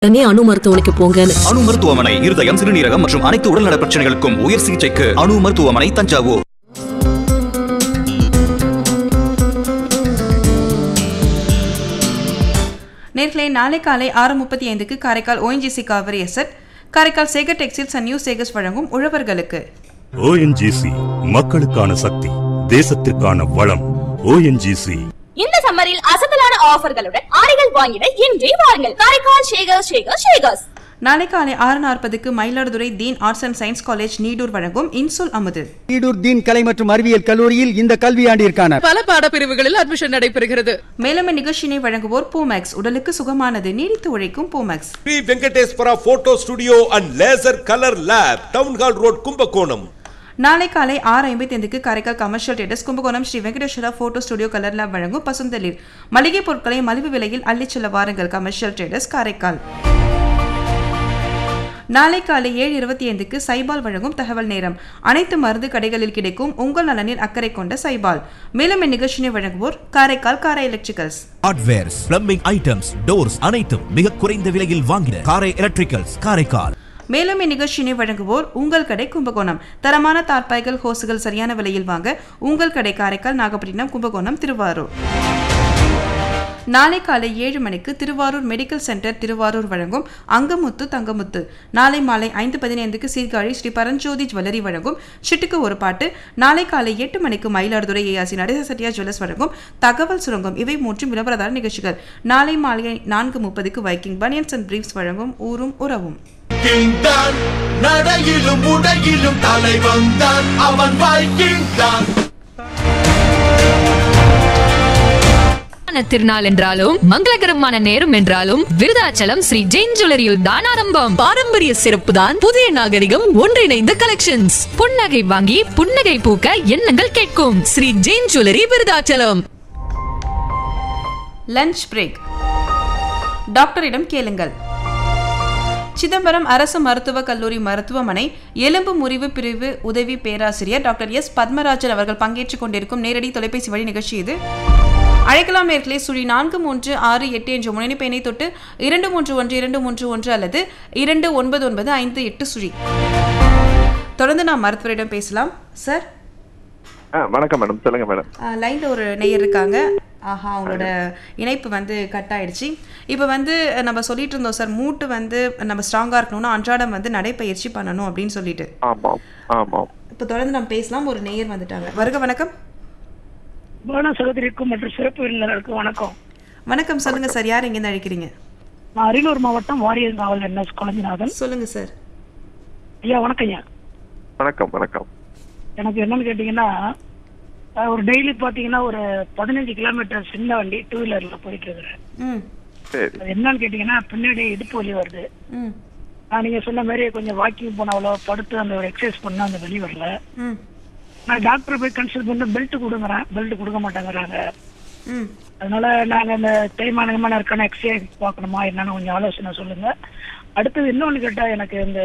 உடனே அணு மருத்துவமனைக்கு போங்கன்னு அணு மருத்துவமனை இருதயம் சிறுநீரகம் மற்றும் அனைத்து உடல்நல பிரச்சனைகளுக்கும் உயர் சிகிச்சைக்கு அணு மருத்துவமனை தஞ்சாவூர் நேர்களே நாளை காலை ஆறு முப்பத்தி ஐந்துக்கு Karaikal ONGC Kaveri asset Karaikal Sekar textiles and new Sekars வழங்கும் உழவர்களுக்கு ஓஎன்ஜிசி மக்களுக்கான சக்தி தேசத்திற்கான வளம் ஓஎன்ஜிசி இந்த சம்மரில் அசத்தலான ஆஃபர்களுடன் ஆடைகள் வாங்கிட இன்றே வாருங்கள் காரைக்கால் ஷேகர் ஷேகர் ஷேகர்ஸ் நாளை காலை ஆறு நாற்பதுக்கு Mayiladuthurai Deen arts and science college Needur வழங்கும் இன்சொல் அமுது ஈடூர் தீன் கலை மற்றும் அறிவியல் கல்லூரியில் இந்த கல்வியாண்டிற்கான பல பாடப்பிரிவுகளில் அட்மிஷன் நடைபெறுகிறது மேலும் இந்நிகழ்ச்சியினை வழங்குவோர் பூமேக்ஸ் உடலுக்கு சுகமானது நீடித்து உழைக்கும் பூமேக்ஸ் Shri Venkateshwara photo studio and laser colour lab town hall road Kumbakonam நாளை காலை ஆறு ஐம்பத்தி ஐந்துக்கு காரைக்கால் கமர்ஷியல் டேட்டஸ் Kumbakonam Shri Venkateshwara photo studio colour lab வழங்கும் பசுந்தளிர் மளிகை பொருட்களை மலிவு விலையில் அள்ளிச் செல்ல வாருங்கள் கமர்ஷியல் ட்ரேடர்ஸ் காரைக்கால் நாளை காலை ஏழு இருபத்தி ஐந்துக்கு சைபால் வழங்கும் தகவல் நேரம் அனைத்து மருந்து கடைகளில் கிடைக்கும் உங்கள் நலனில் அக்கறை கொண்ட சைபால் மேலும் இந்நிகழ்ச்சியை வழங்குவோர் Karaikal Karai electricals hardwares plumbing items doors அனைத்தும் மிக குறைந்த விலையில் வாங்கின காரை எலக்ட்ரிக்கல்ஸ் காரைக்கால் மேலும் இந்நிகழ்ச்சியினை வழங்குவோர் உங்கள் கடை கும்பகோணம் தரமான தார்பாய்கள் ஹோசுகள் சரியான விலையில் வாங்க உங்கள் கடை காரைக்கால் நாகப்பட்டினம் கும்பகோணம் திருவாரூர் நாளை காலை ஏழு மணிக்கு திருவாரூர் மெடிக்கல் சென்டர் திருவாரூர் வழங்கும் அங்கமுத்து தங்கமுத்து நாளை மாலை ஐந்து பதினைந்துக்கு சீர்காழி ஸ்ரீ பரஞ்சோதி ஜுவல்லரி வழங்கும் சிட்டுக்கு ஒரு பாட்டு நாளை காலை எட்டு மணிக்கு மயிலாடுதுறை ஏஆசி நடேச செட்டியா ஜுவல்லர்ஸ் வழங்கும் தகவல் சுரங்கம் இவை மூன்றும் விளம்பரதார நிகழ்ச்சிகள் நாளை மாலை நான்கு முப்பதுக்கு வைக்கிங் பனியன்ஸ் அண்ட் பிரீஃப்ஸ் வழங்கும் ஊரும் உறவும் கிங் தான் நடையிலும் உடையிலும் தலை வந்தான் அவன் வைக்கிங் தான் திருநாள் என்றாலும் மங்களகரமான நேரம் என்றாலும் விருதாச்சலம் ஸ்ரீ ஜெயின் ஜுவல்லரியில் தான் ஆரம்பம் பாரம்பரிய சிறப்பு தான் புதிய நாகரிகம் ஒன்றிணைந்த கலெக்ஷன்ஸ் புன்னகை வாங்கி புன்னகை பூக்க எண்ணங்கள் கேட்கும் Shri Jain jewellery Vriddhachalam lunch break டாக்டரிடம் கேளுங்கள் சிதம்பரம் அரசு மருத்துவக் கல்லூரி மருத்துவமனை எலும்பு முறிவு பிரிவு உதவி பேராசிரியர் டாக்டர் எஸ் பத்மராஜன் அவர்கள் பங்கேற்றுக் கொண்டிருக்கும் நேரடி தொலைபேசி வழி நிகழ்ச்சி இது அழைக்கலாம் நேர்களே சுழி நான்கு மூன்று ஆறு எட்டு என்ற முனைப்பெண்ணை தொட்டு இரண்டு மூன்று ஒன்று இரண்டு மூன்று ஒன்று அல்லது இரண்டு ஒன்பது ஒன்பது ஐந்து எட்டு சுழி தொடர்ந்து நாம் மருத்துவரிடம் பேசலாம் சார் வணக்கம் மேடம் சொல்லுங்க மேடம் லைன்ல ஒரு நேயர் இருக்காங்க ஆஹா அவங்களோட இணைப்பு வந்து கட் ஆயிடுச்சு இப்போ வந்து நம்ம சொல்லிட்டு இருந்தோம் சார் மூட்டு வந்து நம்ம ஸ்ட்ராங்கா இருக்கணும்னா அன்றாடம் வந்து நடைப்பயிற்சி பண்ணணும் அப்படின்னு சொல்லிட்டு ஆமாம் ஆமாம் இப்போ தொடர்ந்து நம்ம பேசலாம் ஒரு நேயர் வந்துட்டாங்க வருக வணக்கம் பான சகோதரிக்கும் மற்றும் சிறப்பு விருந்தினருக்கும் வணக்கம் வணக்கம் சொல்லுங்க சார் யார் எங்கேருந்து அழைக்கிறீங்க நான் அரியலூர் மாவட்டம் வாரியர் காவல் என்எஸ் குழந்தைநாதன் சொல்லுங்க சார் ஐயா வணக்கம் ஐயா வணக்கம் வணக்கம் எனக்கு என்னன்னு கேட்டீங்கன்னா அஹ், ஒரு டெய்லி பாத்தீங்கன்னா ஒரு பதினஞ்சு கிலோமீட்டர் சின்ன வண்டி டூ வீலர்ல போயிட்டு இருக்கிறேன் ம் சரி அது என்னன்னு கேட்டீங்கன்னா பின்னாடி இடுப்பு வலி வருது ம் நான் நீங்க சொன்ன மாதிரி கொஞ்சம் வாக்கிங் போனாலோ படுத்து அந்த ஒரு எக்ஸசைஸ் பண்ணா அந்த வலி வரல ம் நான் டாக்டர் போய் கன்சல்ட் பண்ணி பெல்ட் கொடுங்குறேன் பெல்ட் கொடுக்க மாட்டேங்கிறாங்க ம் அதனால நாங்க இந்த தேய்மானமான இருக்கான எக்ஸசைஸ் பார்க்கணுமா என்னன்னு கொஞ்சம் ஆலோசனை சொல்லுங்க அடுத்தது இன்னொன்னு கேட்டா எனக்கு இந்த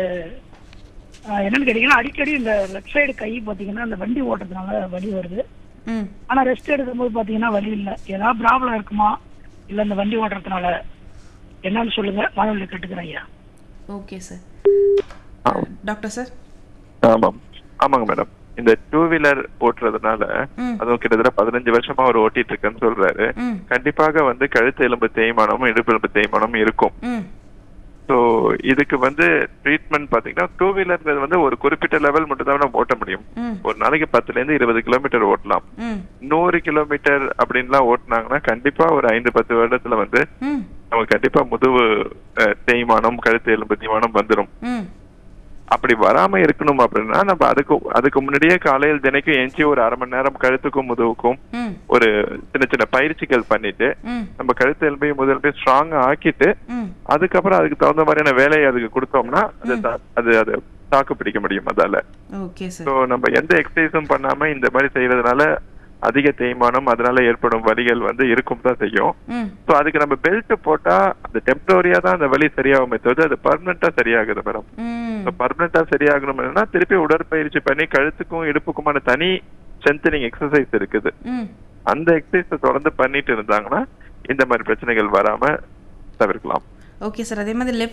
ஆஹ், என்னன்னு கேட்டீங்கன்னா அடிக்கடி இந்த லெஃப்ட் சைடு கை பாத்தீங்கன்னா இந்த வண்டி ஓட்டுறதுனால வலி வருது ம் ஆனா ரெஸ்ட் எடுக்கும்போது பாத்தீங்கன்னா வலி இல்ல ஏதாவது ப்ராப்ளம் இருக்குமா இல்ல இந்த வண்டி ஓட்டுறதுனால என்னன்னு சொல்லுங்க மாணவர்களை கேட்டுக்கிறேன் ஐயா ஓகே சார் ஆமாம். டாக்டர் சார் ஆமாம் ஆமாங்க மேடம் இந்த டூ வீலர் ஓட்டுறதுனால ம். அதுவும் கிட்டத்தட்ட பதினஞ்சு வருஷமா அவர் ஓட்டிட்டு இருக்கேன்னு சொல்றாரு ம் கண்டிப்பாக வந்து கழுத்து எலும்பு தேய்மானமும் இடுப்பு எலும்பு தேய்மானமும் இருக்கும் ம் ஸோ இதுக்கு வந்து ட்ரீட்மெண்ட் பாத்தீங்கன்னா டூ வீலர்ங்கிறது வந்து ஒரு குறிப்பிட்ட லெவல் மட்டும் தான் நம்ம ஓட்ட முடியும் ம் ஒரு நாளைக்கு பத்துல இருந்து இருபது கிலோமீட்டர் ஓட்டலாம் ம் நூறு கிலோமீட்டர் அப்படின்லாம் ஓட்டுனாங்கன்னா கண்டிப்பா ஒரு ஐந்து பத்து வருடத்துல வந்து ம் நமக்கு கண்டிப்பா முதுகு அஹ், தேய்மானம் கழுத்து எலும்பு தேய்மானம் வந்துடும் ம் அப்படி வராம இருக்கணும் அப்படின்னா நம்ம அதுக்கு அதுக்கு முன்னாடியே காலையில் தினைக்கும் எஞ்சி ஒரு அரை மணி நேரம் கழுத்துக்கும் முதுகுக்கும் ம் ஒரு சின்ன சின்ன பயிற்சிகள் பண்ணிட்டு ம் நம்ம கழுத்து எலும்பையும் முதல்பையும் ஸ்ட்ராங்கா ஆக்கிட்டு ம் அதுக்கப்புறம் அதுக்கு தகுந்த மாதிரியான வேலையை அதுக்கு கொடுத்தோம்னா அது தா- அது அது தாக்கு பிடிக்க முடியும் அதால ஓகே சார் ஸோ நம்ம எந்த எக்ஸசைஸும் பண்ணாம இந்த மாதிரி செய்யறதுனால அதிக தேய்மானம் அதனால ஏற்படும் வலிகள் வந்து இருக்கும் தான் செய்யும் ம் ஸோ அதுக்கு நம்ம பெல்ட் போட்டா அது டெம்பரரியா தான் அந்த வலி சரியாகுமே தவிர அது பர்மனண்டா சரியாகுது மேடம் ம் பர்மனண்டா சரியாகணும்னா திருப்பி உடற்பயிற்சி பண்ணி கழுத்துக்கும் இடுப்புக்குமான தனி ஸ்ட்ரென்தனிங் எக்ஸசைஸ் இருக்குது ம் அந்த எக்ஸசைஸ் தொடர்ந்து பண்ணிட்டு இருந்தாங்கன்னா இந்த மாதிரி பிரச்சனைகள் வராம தவிர்க்கலாம் ஓகே சார் அதே மாதிரி லெஃப்ட்